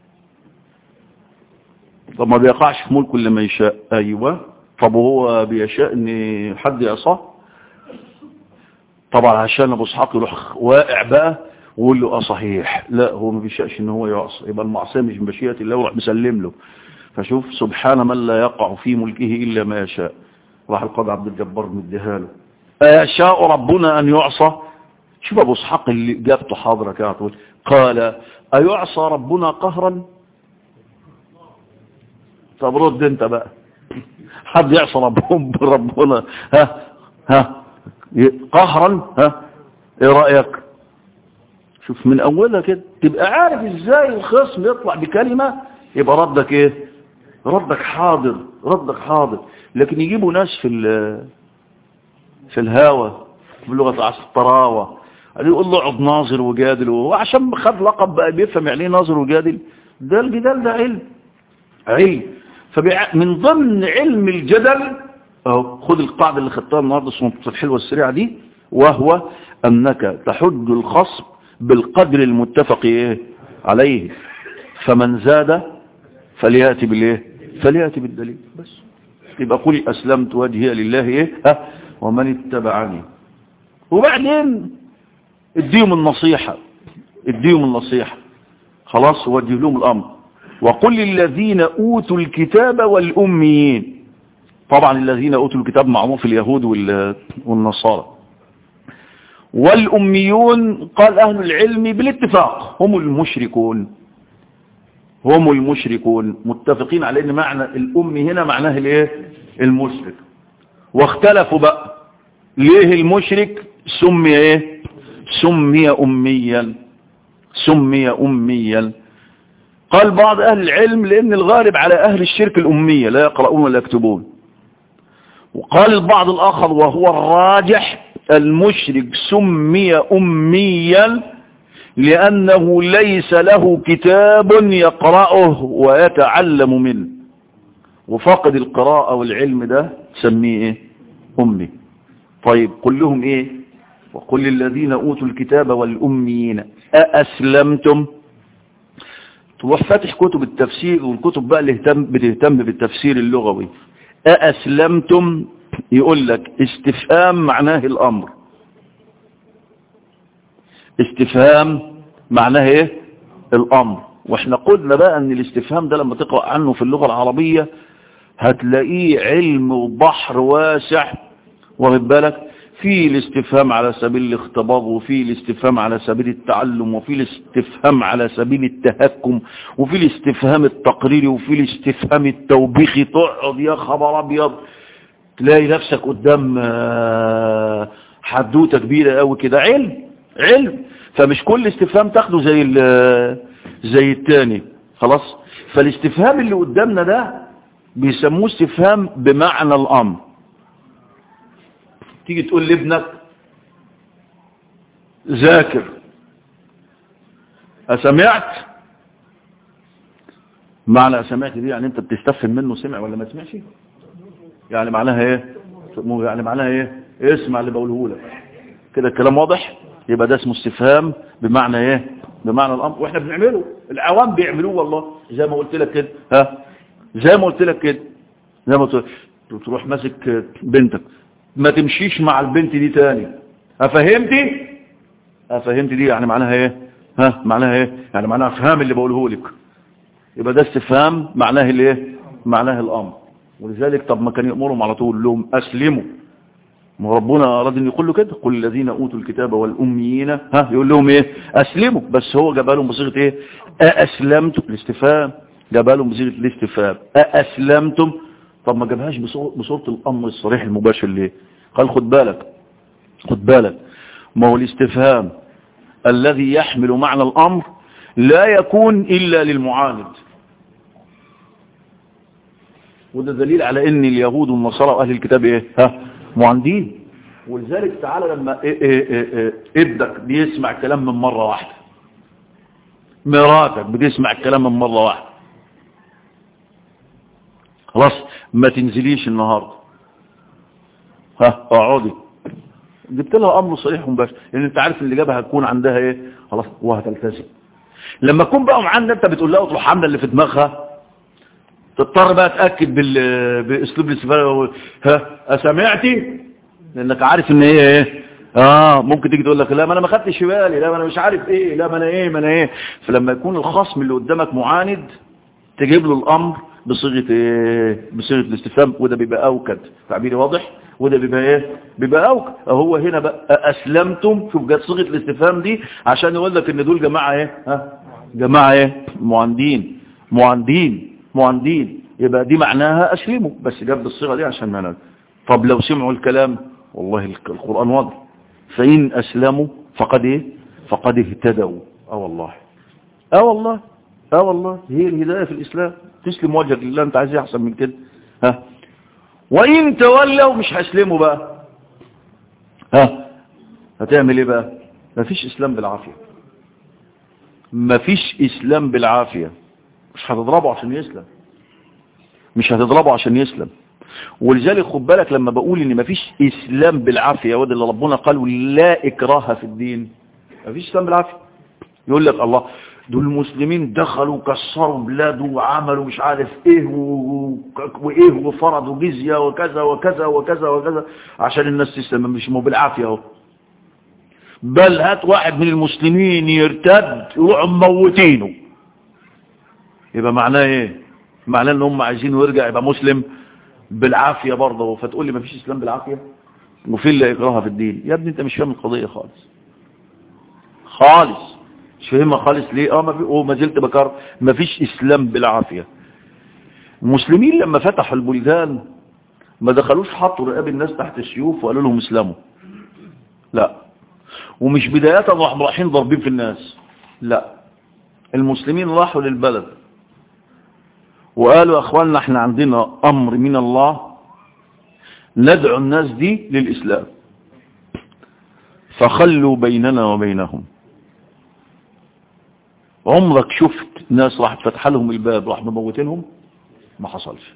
طب ما بيقعش في ملكه إلا ما يشاء أيوة طب وهو بيشاء أن حد يعصاه طبعا عشان أبو اسحاق يروح واقع بقى ويقول له اه صحيح لا هو ما بيشاءش ان هو يعصى يبقى المعصيه مش بمشيئه الله وراح مسلم له فشوف سبحان من لا يقع في ملكه الا ما يشاء راح القاضي عبد الجبار مديها له أيشاء ربنا أن يعصى شوف أبو اسحاق اللي جابته حاضرة كده تقول قال أيعصى ربنا قهرا طب رد انت بقى حد يعصى ربهم ربنا ها ها قهرا ها ايه رأيك شوف من اولها كده تبقى عارف ازاي الخصم يطلع بكلمة يبقى ردك ايه ردك حاضر ردك حاضر لكن يجيبوا ناس في في الهاوى بلغة الطراوة يقول له اقعد ناظر وجادل وعشان خد لقب بقى بيفهم يعني ايه ناظر وجادل ده الجدال ده علم علم فمن ضمن علم الجدل اهو خد القاعدة اللي خدتها النهارده اسمها الحلوة السريعة دي وهو انك تحد الخصم بالقدر المتفق ايه عليه فمن زاد فليأتي بالايه فليأتي بالدليل بس يبقى قولي اسلمت وجهي لله ايه ها ومن اتبعني وبعدين اديهم النصيحة اديهم النصيحة خلاص وجه لهم الامر وقل للذين اوتوا الكتاب والاميين طبعا الذين اوتوا الكتاب معروف اليهود والنصارى والاميون قال اهل العلم بالاتفاق هم المشركون هم المشركون متفقين على ان معنى الامي هنا معناه الايه المشرك واختلفوا بقى ليه المشرك سمي ايه سمي اميا سمي اميا قال بعض اهل العلم لان الغالب على اهل الشرك الامية لا يقرؤون ولا يكتبون وقال البعض الاخر وهو الراجح المشرك سمي اميا لانه ليس له كتاب يقرأه ويتعلم منه وفقد القراءة والعلم ده سميه ايه امي طيب قل لهم ايه وقل للذين اوتوا الكتاب والاميين أأسلمتم تروح فاتح كتب التفسير والكتب بقى اللي اهتم بتهتم بالتفسير اللغوي أأسلمتم يقول لك استفهام معناه الأمر استفهام معناه ايه الأمر واحنا قلنا بقى ان الاستفهام ده لما تقرأ عنه في اللغة العربية هتلاقيه علم وبحر واسع واخد بالك في الاستفهام على سبيل الاختبار وفي الاستفهام على سبيل التعلم وفي الاستفهام على سبيل التهكم وفي الاستفهام التقريري وفي الاستفهام التوبيخي تقعد يا خبر ابيض تلاقي نفسك قدام حدوته كبيره قوي كده علم علم فمش كل استفهام تاخده زي زي التاني خلاص فالاستفهام اللي قدامنا ده بيسموه استفهام بمعنى الامر تيجي تقول لابنك ذاكر أسمعت معنى أسمعت دي يعني أنت بتستفهم منه سمع ولا ما سمعش يعني معناها إيه يعني معناها إيه اسمع اللي بقوله لك كده الكلام واضح يبقى ده اسمه استفهام بمعنى إيه بمعنى الأمر وإحنا بنعمله العوام بيعملوه والله زي ما قلت لك كده ها زي ما قلت لك كده زي ما قلت تروح ماسك بنتك ما تمشيش مع البنت دي تاني افهمتي افهمتي دي يعني معناها ايه ها معناها ايه يعني معناها افهام اللي بقوله لك يبقى ده استفهام معناه الايه معناه الامر ولذلك طب ما كان يأمرهم على طول لهم أسلموا ما ربنا أراد أن يقول له كده قل الذين أوتوا الكتاب والأميين ها يقول لهم إيه أسلموا بس هو جاب لهم بصيغة إيه أأسلمتم الاستفهام جاب لهم بصيغة الاستفهام أأسلمتم طب ما جابهاش بصورة الأمر الصريح المباشر ليه قال خد بالك خد بالك ما هو الاستفهام الذي يحمل معنى الأمر لا يكون إلا للمعاند وده دليل على ان اليهود والنصارى واهل الكتاب ايه ها معاندين ولذلك تعالى لما إيه إيه إيه ابنك بيسمع كلام من مرة واحدة مراتك بتسمع الكلام من مرة واحدة خلاص ما تنزليش النهاردة ها اقعدي جبت لها امر صريح ومباشر لان انت عارف اللي جابها هتكون عندها ايه خلاص وهتلتزم لما تكون بقى معانا انت بتقول لها اطلع حامله اللي في دماغها تضطر بقى تأكد بال... باسلوب الاستفاده ها سمعتي لانك عارف ان هي ايه اه ممكن تيجي تقول لك لا ما انا ما خدتش بالي لا ما انا مش عارف ايه لا ما انا ايه ما انا ايه فلما يكون الخصم اللي قدامك معاند تجيب له الامر بصيغه ايه بصيغه الاستفهام وده بيبقى اوكد تعبيري واضح وده بيبقى ايه بيبقى اوكد هو هنا بقى اسلمتم شوف جت صيغه الاستفهام دي عشان يقول لك ان دول جماعه ايه ها جماعه ايه معاندين معاندين معاندين يبقى دي معناها اسلموا بس جاب بالصيغه دي عشان معناها طب لو سمعوا الكلام والله القرآن واضح فإن أسلموا فقد إيه فقد اهتدوا اه والله اه والله اه والله هي الهداية في الإسلام تسلم وجهك لله أنت عايز أحسن من كده ها وإن تولوا مش هيسلموا بقى ها هتعمل إيه بقى مفيش إسلام بالعافية مفيش إسلام بالعافية مش هتضربه عشان يسلم مش هتضربه عشان يسلم ولذلك خد بالك لما بقول ان مفيش اسلام بالعافية وده اللي ربنا قالوا لا اكراه في الدين مفيش اسلام بالعافية يقول لك الله دول المسلمين دخلوا كسروا بلاده وعملوا مش عارف ايه و... وايه وفرضوا جزية وكذا وكذا وكذا وكذا عشان الناس تسلم مش مو بالعافية اهو بل هات واحد من المسلمين يرتد يروحوا موتينه يبقى معناه ايه معناه ان هم عايزينه يرجع يبقى مسلم بالعافية برضه فتقول لي ما فيش اسلام بالعافية وفي اللي يكرهها في الدين يا ابني انت مش فاهم القضية خالص خالص مش فاهمها خالص ليه اه ما في وما زلت بكر ما فيش اسلام بالعافية المسلمين لما فتحوا البلدان ما دخلوش حطوا رقاب الناس تحت السيوف وقالوا لهم اسلموا لا ومش بداية راحوا رايحين ضاربين في الناس لا المسلمين راحوا للبلد وقالوا يا اخواننا احنا عندنا امر من الله ندعو الناس دي للاسلام فخلوا بيننا وبينهم عمرك شفت ناس راح فتح لهم الباب راح مموتينهم ما حصلش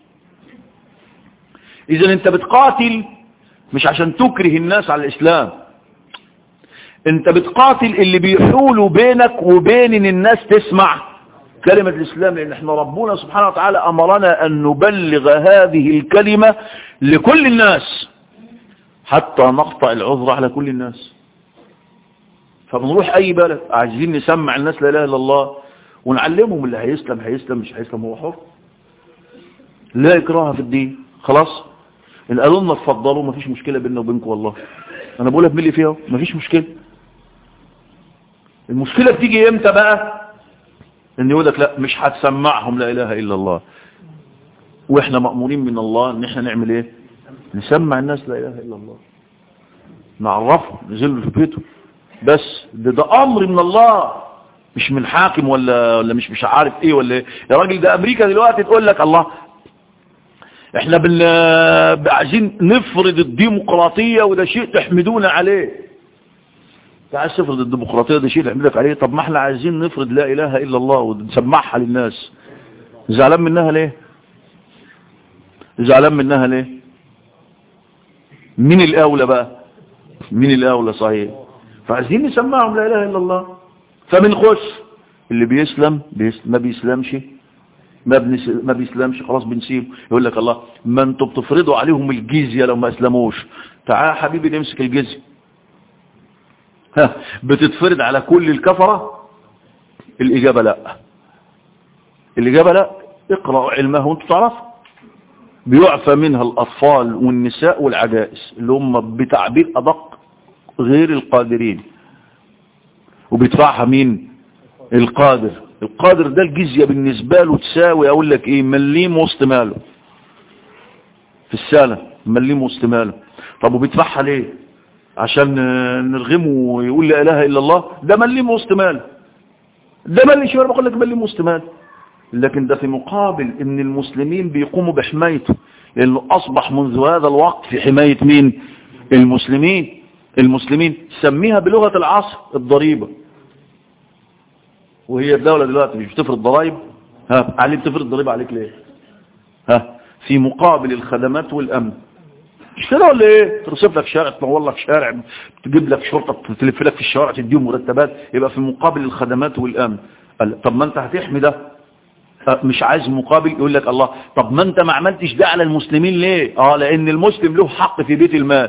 اذا انت بتقاتل مش عشان تكره الناس على الاسلام انت بتقاتل اللي بيحولوا بينك وبين ان الناس تسمع كلمة الإسلام لأن احنا ربنا سبحانه وتعالى أمرنا أن نبلغ هذه الكلمة لكل الناس حتى نقطع العذر على كل الناس فبنروح أي بلد عايزين نسمع الناس لا إله إلا الله ونعلمهم اللي هيسلم هيسلم مش هيسلم هو حر لا إكراه في الدين خلاص إن قالوا لنا اتفضلوا مفيش مشكلة بيننا وبينكم والله أنا بقولها بملي فيها مفيش مشكلة المشكلة بتيجي امتى بقى ان يقول لك لا مش هتسمعهم لا اله الا الله واحنا مأمورين من الله ان احنا نعمل ايه نسمع الناس لا اله الا الله نعرفهم نزلوا في بيته بس ده, ده امر من الله مش من حاكم ولا ولا مش مش عارف ايه ولا ايه يا راجل ده امريكا دلوقتي تقول لك الله احنا بن عايزين نفرض الديمقراطيه وده شيء تحمدونا عليه انت عايز تفرض الديمقراطيه ده شيء نحمدك عليه طب ما احنا عايزين نفرض لا اله الا الله ونسمعها للناس زعلان منها ليه زعلان منها ليه مين الاولى بقى مين الاولى صحيح فعايزين نسمعهم لا اله الا الله فبنخش اللي بيسلم, بيسلم ما بيسلمش ما, بنس... ما بيسلمش خلاص بنسيبه يقول لك الله ما انتوا بتفرضوا عليهم الجزيه لو ما اسلموش تعال يا حبيبي نمسك الجزيه بتتفرض على كل الكفرة الإجابة لا الإجابة لا اقرأوا علمه وانتوا تعرفوا بيعفى منها الأطفال والنساء والعجائز اللي هم بتعبير أدق غير القادرين وبيدفعها مين القادر القادر ده الجزية بالنسبة له تساوي اقول لك ايه مليم وسط ماله في السنة مليم وسط ماله طب وبيدفعها ليه عشان نرغمه ويقول لا اله الا الله ده مليم وسط ماله ده ملي شوية بقول لك مليم وسط ماله لكن ده في مقابل ان المسلمين بيقوموا بحمايته لانه اصبح منذ هذا الوقت في حماية مين المسلمين المسلمين سميها بلغة العصر الضريبة وهي الدولة دلوقتي مش بتفرض ضرائب ها علي بتفرض ضريبة عليك ليه ها في مقابل الخدمات والامن مش كده ولا ايه ترصف لك شارع تنور لك شارع تجيب لك شرطة تلف لك في الشوارع تديهم مرتبات يبقى في مقابل الخدمات والامن قال طب ما انت هتحمي ده مش عايز مقابل يقول لك الله طب ما انت ما عملتش ده على المسلمين ليه اه لان المسلم له حق في بيت المال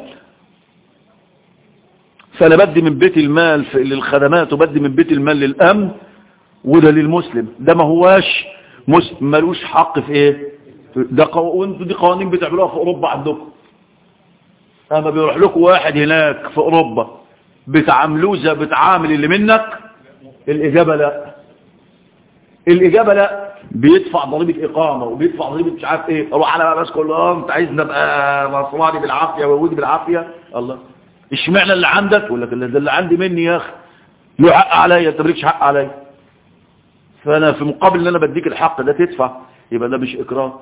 فانا بدي من بيت المال للخدمات وبدي من بيت المال للامن وده للمسلم ده ما هواش مسلم ملوش حق في ايه ده قو... وانتوا دي قوانين بتعملوها في اوروبا عندكم اما بيروح لكم واحد هناك في اوروبا بتعاملوه زي بتعامل اللي منك الاجابه لا الاجابه لا بيدفع ضريبه اقامه وبيدفع ضريبه مش عارف ايه اروح انا بقى بس كل اه انت عايزني ابقى مصراني بالعافيه وودي بالعافيه الله اشمعنى اللي عندك يقول لك اللي, اللي عندي مني يا اخي له حق عليا انت مالكش حق عليا فانا في مقابل ان انا بديك الحق ده تدفع يبقى ده مش اكراه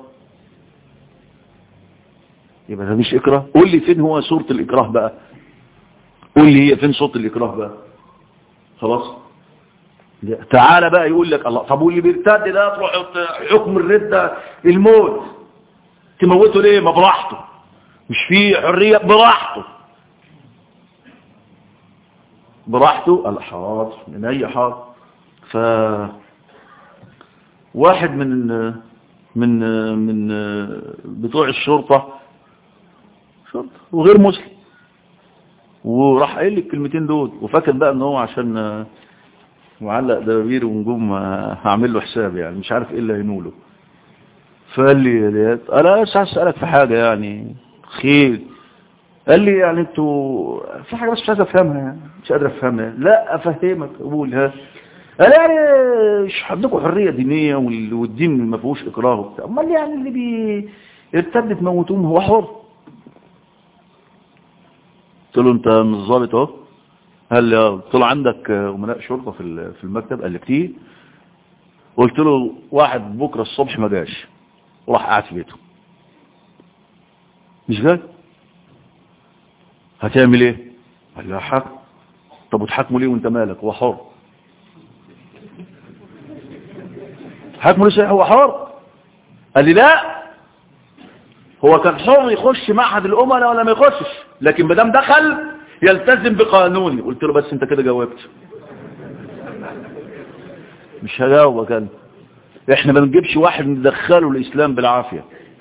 يبقى ده مش اكراه قول لي فين هو صورة الاكراه بقى قول لي هي فين صورة الاكراه بقى خلاص تعالى بقى يقول لك الله طب واللي بيرتد ده تروح حكم الردة الموت تموته ليه ما براحته مش في حرية براحته براحته الحاضر من اي حاضر ف واحد من من من بتوع الشرطة شرطة وغير مسلم وراح قايل لي الكلمتين دول وفاكر بقى ان هو عشان معلق دبابير ونجوم هعمل له حساب يعني مش عارف ايه اللي هينوله فقال لي انا بس عايز اسالك في حاجه يعني خير قال لي يعني انتوا في حاجه بس مش عايز افهمها يعني مش قادر افهمها لا افهمك قول ها قال يعني مش عندكم حريه دينيه والدين ما فيهوش اكراه وبتاع امال يعني اللي بيرتد تموتوهم هو حر قلت له انت مش ظابط اهو هل طلع عندك امناء شرطه في في المكتب قال لي كتير قلت له واحد بكره الصبح ما جاش وراح قاعد في بيته مش جاي هتعمل ايه قال لي حق طب وتحاكمه ليه وانت مالك هو حر حاكمه ليه هو حر قال لي لا هو كان حر يخش معهد الامناء ولا ما يخشش لكن ما دام دخل يلتزم بقانوني قلت له بس انت كده جاوبت مش هجاوبك انا احنا ما بنجيبش واحد ندخله الاسلام بالعافيه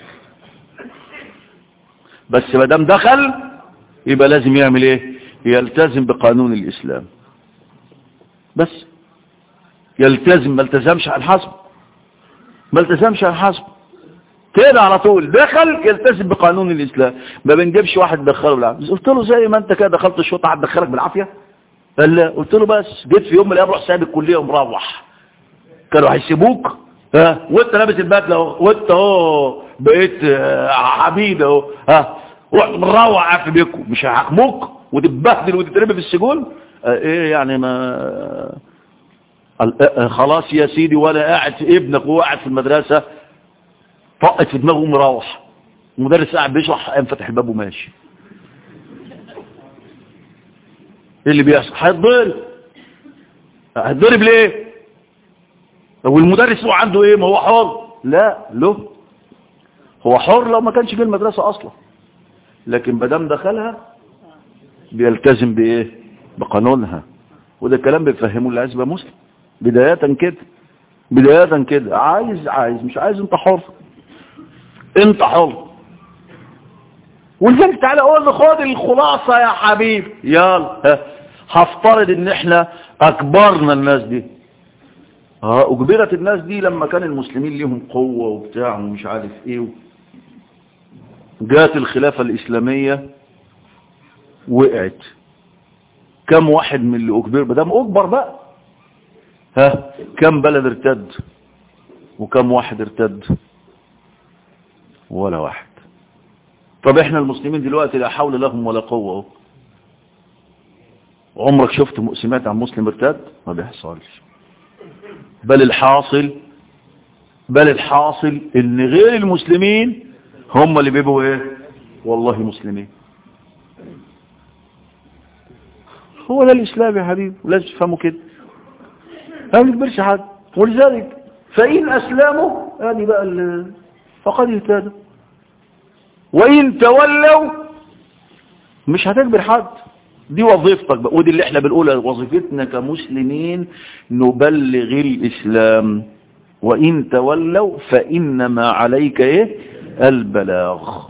بس ما دام دخل يبقى لازم يعمل ايه يلتزم بقانون الاسلام بس يلتزم ما التزمش على الحسب ما التزمش على الحسب كده على طول دخل يلتزم بقانون الاسلام ما بنجيبش واحد دخله بالعافيه قلت له زي ما انت كده دخلت الشرطه هتدخلك بالعافيه قال لا قلت له بس جيت في يوم من الايام روح سايب الكليه ومروح كانوا هيسيبوك ها وانت لابس البدله اهو وانت اهو بقيت عبيد اهو ها روح مروح في بيكم مش هيحاكموك وتتبهدل وتترمي في السجون اه ايه يعني ما خلاص يا سيدي ولا قاعد في ابنك وهو قاعد في المدرسه طقت في دماغه ومروح المدرس قاعد بيشرح قام فتح الباب وماشي ايه اللي بيحصل هيتضرب هيتضرب ليه والمدرس هو عنده ايه ما هو حر لا له هو حر لو ما كانش جه المدرسه اصلا لكن بدام دخلها بيلتزم بايه بقانونها وده الكلام بيفهمه اللي عايز يبقى مسلم بدايه كده بدايه كده عايز عايز مش عايز انت حر انت حر ولذلك تعالى قول خد الخلاصة يا حبيبي يلا هفترض ان احنا اكبرنا الناس دي اه اجبرت الناس دي لما كان المسلمين ليهم قوة وبتاع ومش عارف ايه و... جات الخلافة الإسلامية وقعت كم واحد من اللي أكبر بدام أكبر بقى ها كم بلد ارتد وكم واحد ارتد ولا واحد طب احنا المسلمين دلوقتي لا حول لهم ولا قوة عمرك شفت سمعت عن مسلم ارتد ما بيحصلش بل الحاصل بل الحاصل ان غير المسلمين هم اللي بيبقوا ايه والله مسلمين هو ده الاسلام يا حبيبي ولازم تفهموا كده ما بيكبرش حد ولذلك فإن أسلموا هذه بقى فقد اهتدوا وإن تولوا مش هتكبر حد دي وظيفتك بقى ودي اللي احنا بنقولها وظيفتنا كمسلمين نبلغ الإسلام وإن تولوا فإنما عليك إيه البلاغ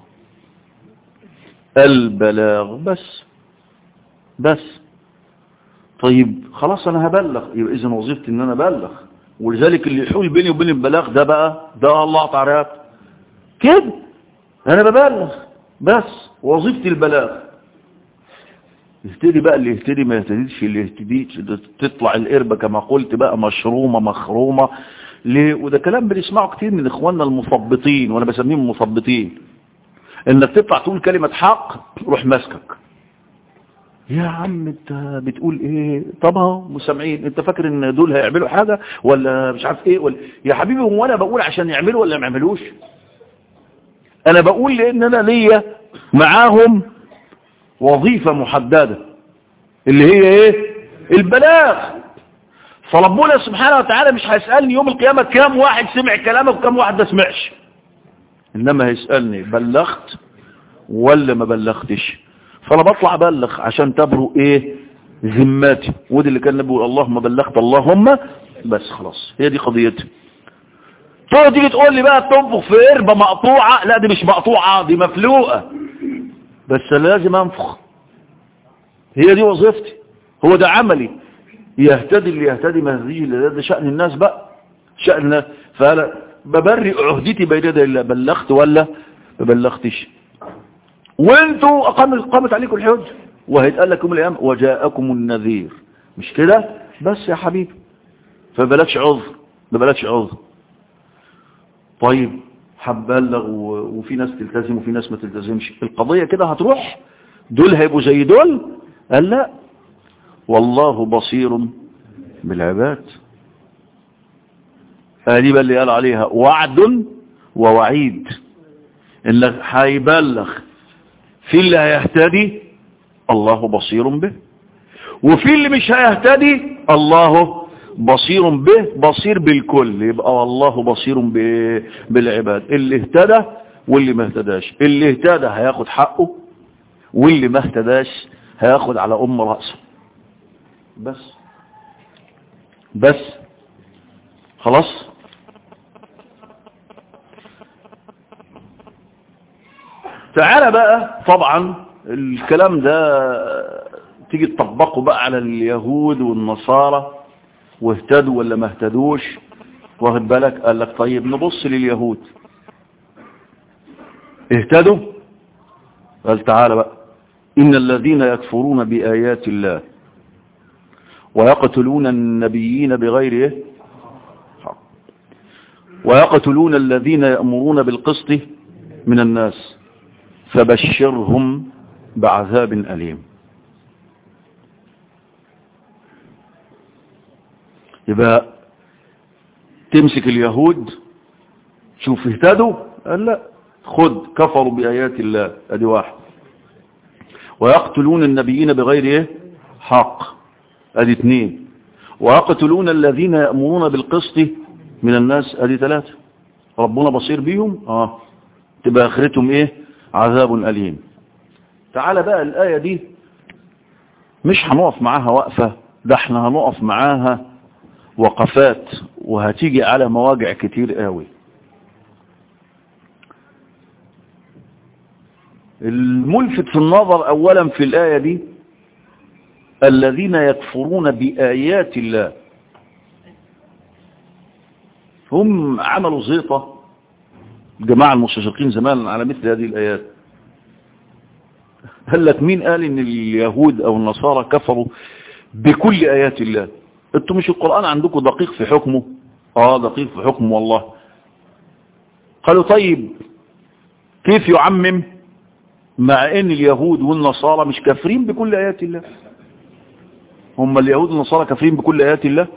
البلاغ بس بس طيب خلاص أنا هبلغ يبقى إذن وظيفتي إن أنا أبلغ ولذلك اللي يحول بيني وبين البلاغ ده بقى ده الله تعالى كده أنا ببلغ بس وظيفتي البلاغ يهتدي بقى اللي يهتدي ما يهتديش اللي يهتديش تطلع القربة كما قلت بقى مشرومة مخرومة ليه وده كلام بنسمعه كتير من اخواننا المثبطين وانا بسميهم مثبطين انك تطلع تقول كلمة حق روح ماسكك يا عم انت بتقول ايه طب اهو مسامعين انت فاكر ان دول هيعملوا حاجة ولا مش عارف ايه ولا يا حبيبي هو انا بقول عشان يعملوا ولا ما يعملوش انا بقول لان انا ليا معاهم وظيفة محددة اللي هي ايه البلاغ فربنا سبحانه وتعالى مش هيسألني يوم القيامة كم واحد سمع كلامك وكم واحد ما سمعش انما هيسألني بلغت ولا ما بلغتش فانا بطلع ابلغ عشان تبرو ايه ذماتي ودي اللي كان بيقول اللهم بلغت اللهم بس خلاص هي دي قضيتي تقعد تيجي تقول لي بقى تنفخ في قربة مقطوعة لا دي مش مقطوعة دي مفلوقة بس انا لازم انفخ هي دي وظيفتي هو ده عملي يهتدي اللي يهتدي ما يهتديش اللي ده شأن الناس بقى شأن الناس فأنا ببرئ عهدتي بين يدي الله بلغت ولا ما بلغتش وانتوا أقامت قامت عليكم الحجة وهيتقال لكم الأيام وجاءكم النذير مش كده بس يا حبيبي فبلاش عذر ما بلاش عذر طيب هبلغ وفي ناس تلتزم وفي ناس ما تلتزمش القضية كده هتروح دول هيبقوا زي دول قال لا والله بصير بالعباد هذه بقى اللي قال عليها وعد ووعيد انك هيبلغ في اللي هيهتدي الله بصير به وفي اللي مش هيهتدي الله بصير به بصير بالكل يبقى والله بصير بالعباد اللي اهتدى واللي ما اهتداش اللي اهتدى هياخد حقه واللي ما اهتداش هياخد على ام رأسه بس بس خلاص تعالى بقى طبعا الكلام ده تيجي تطبقه بقى على اليهود والنصارى واهتدوا ولا ما اهتدوش واخد بالك قال لك طيب نبص لليهود اهتدوا قال تعالى بقى إن الذين يكفرون بآيات الله ويقتلون النبيين بغير ايه حق ويقتلون الذين يأمرون بالقسط من الناس فبشرهم بعذاب أليم يبقى تمسك اليهود شوف اهتدوا قال لا خد كفروا بآيات الله ادي واحد ويقتلون النبيين بغير ايه حق ادي اثنين ويقتلون الذين يأمرون بالقسط من الناس ادي ثلاثة ربنا بصير بيهم اه تبقى اخرتهم ايه عذاب أليم تعال بقى الآية دي مش هنقف معاها وقفة ده احنا هنقف معاها وقفات وهتيجي على مواجع كتير قوي الملفت في النظر اولا في الآية دي الذين يكفرون بآيات الله هم عملوا زيطة جماعة المستشرقين زمان على مثل هذه الآيات قال لك مين قال ان اليهود او النصارى كفروا بكل ايات الله انتوا مش القرآن عندكم دقيق في حكمه اه دقيق في حكمه والله قالوا طيب كيف يعمم مع ان اليهود والنصارى مش كافرين بكل ايات الله هم اليهود والنصارى كافرين بكل ايات الله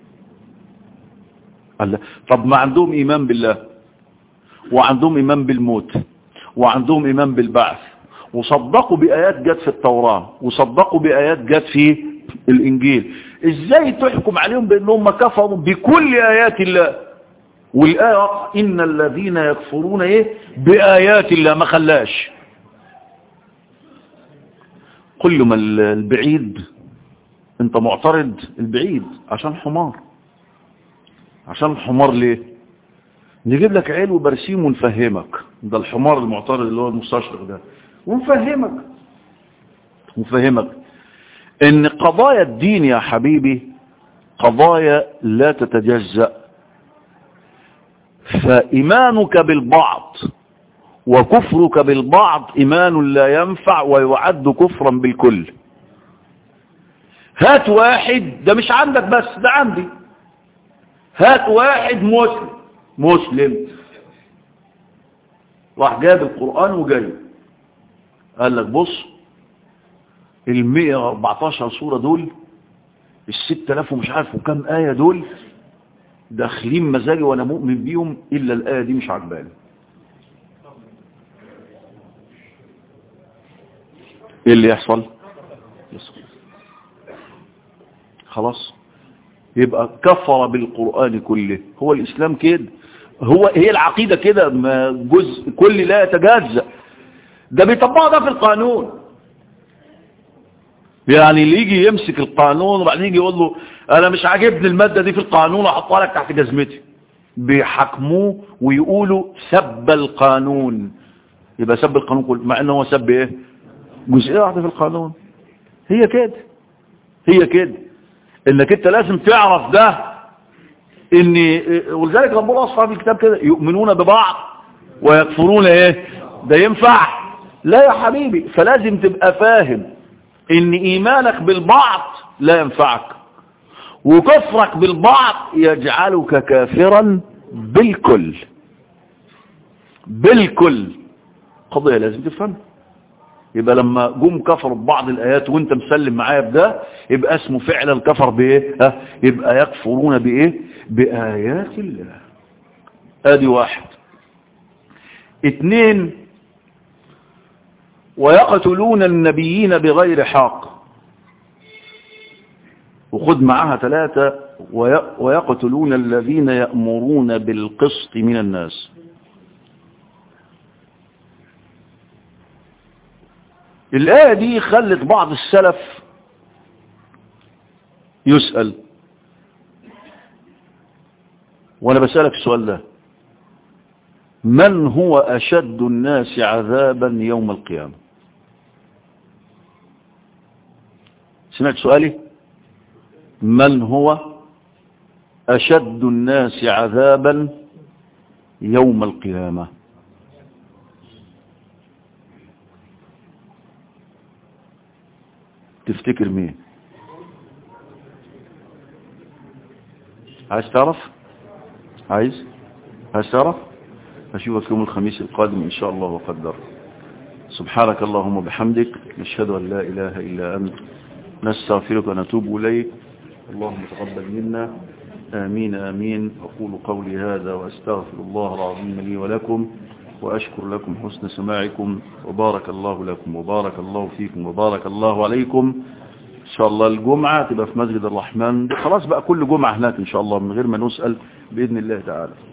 قال طب ما عندهم ايمان بالله وعندهم ايمان بالموت وعندهم ايمان بالبعث وصدقوا بايات جت في التوراة وصدقوا بايات جت في الانجيل ازاي تحكم عليهم بانهم كفروا بكل ايات الله والايه ان الذين يكفرون ايه بايات الله ما خلاش كل ما البعيد انت معترض البعيد عشان حمار عشان الحمار ليه نجيب لك عيل وبرسيم ونفهمك ده الحمار المعترض اللي هو المستشرق ده ونفهمك ونفهمك ان قضايا الدين يا حبيبي قضايا لا تتجزأ فإيمانك بالبعض وكفرك بالبعض إيمان لا ينفع ويعد كفرا بالكل هات واحد ده مش عندك بس ده عندي هات واحد مسلم مسلم راح جاب القرآن وجاي قال لك بص ال 114 سورة دول ال 6000 ومش عارف وكم آية دول داخلين مزاجي وانا مؤمن بيهم الا الآية دي مش عجباني ايه اللي يحصل خلاص يبقى كفر بالقرآن كله هو الإسلام كده هو هي العقيدة كده ما جزء كل لا يتجزأ ده بيطبقها ده في القانون يعني اللي يجي يمسك القانون وبعدين يجي يقول له انا مش عاجبني المادة دي في القانون احطها لك تحت جزمتي بيحكموه ويقولوا سب القانون يبقى سب القانون كله مع انه هو سب ايه جزئية واحدة في القانون هي كده هي كده انك انت لازم تعرف ده ان ولذلك ربنا وصف في الكتاب كده يؤمنون ببعض ويكفرون ايه ده ينفع لا يا حبيبي فلازم تبقى فاهم ان ايمانك بالبعض لا ينفعك وكفرك بالبعض يجعلك كافرا بالكل بالكل قضية لازم تفهمها يبقى لما جم كفروا ببعض الآيات وانت مسلم معايا بده يبقى اسمه فعلا كفر بإيه ها يبقى يكفرون بإيه بآيات الله ادي واحد اتنين ويقتلون النبيين بغير حق وخد معاها ثلاثة ويقتلون الذين يأمرون بالقسط من الناس الآية دي خلت بعض السلف يسأل وأنا بسألك السؤال ده من هو أشد الناس عذابا يوم القيامة سمعت سؤالي من هو أشد الناس عذابا يوم القيامة تفتكر مين عايز تعرف عايز عايز تعرف أشوفك يوم الخميس القادم إن شاء الله وقدر سبحانك اللهم وبحمدك نشهد أن لا إله إلا أنت نستغفرك ونتوب إليك اللهم تقبل منا آمين آمين أقول قولي هذا وأستغفر الله العظيم لي ولكم وأشكر لكم حسن سماعكم وبارك الله لكم وبارك الله فيكم وبارك الله عليكم إن شاء الله الجمعة تبقى في مسجد الرحمن خلاص بقى كل جمعة هناك إن شاء الله من غير ما نسأل بإذن الله تعالى